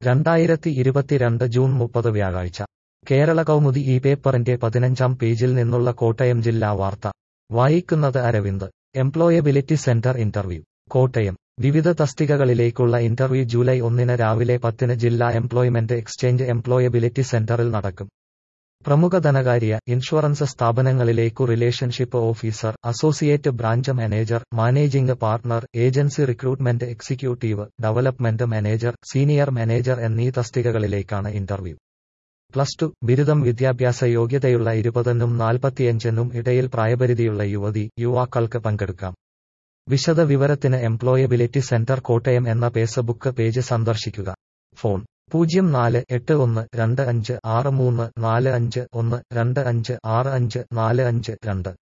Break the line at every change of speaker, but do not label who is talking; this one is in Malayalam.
രണ്ടായിരത്തി ഇരുപത്തിരണ്ട് ജൂൺ മുപ്പത് വ്യാഴാഴ്ച കേരള കൗമുദി ഈ പേപ്പറിന്റെ പതിനഞ്ചാം പേജിൽ നിന്നുള്ള കോട്ടയം ജില്ലാ വാർത്ത വായിക്കുന്നത് Aravind employability centre interview Kottayam വിവിധ തസ്തികകളിലേക്കുള്ള ഇന്റർവ്യൂ ജൂലൈ ഒന്നിന് രാവിലെ പത്തിന് ജില്ലാ എംപ്ലോയ്മെന്റ് എക്സ്ചേഞ്ച് എംപ്ലോയബിലിറ്റി സെന്ററിൽ നടക്കും പ്രമുഖ ധനകാര്യ ഇൻഷുറൻസ് സ്ഥാപനങ്ങളിലേക്കു relationship officer associate branch manager managing partner agency recruitment executive development manager senior manager എന്നീ തസ്തികകളിലേക്കാണ് ഇന്റർവ്യൂ പ്ലസ് ടു ബിരുദം വിദ്യാഭ്യാസ യോഗ്യതയുള്ള ഇരുപതിനും നാൽപ്പത്തിയഞ്ചിനും ഇടയിൽ പ്രായപരിധിയുള്ള യുവതി യുവാക്കൾക്ക് പങ്കെടുക്കാം വിശദ വിവരത്തിന് എംപ്ലോയബിലിറ്റി സെന്റർ കോട്ടയം എന്ന ഫേസ്ബുക്ക് പേജ് സന്ദർശിക്കുക ഫോൺ പൂജ്യം നാല് എട്ട് ഒന്ന് രണ്ട് അഞ്ച് ആറ് മൂന്ന് നാല് അഞ്ച് ഒന്ന് രണ്ട് അഞ്ച് ആറ് അഞ്ച് നാല് അഞ്ച് രണ്ട്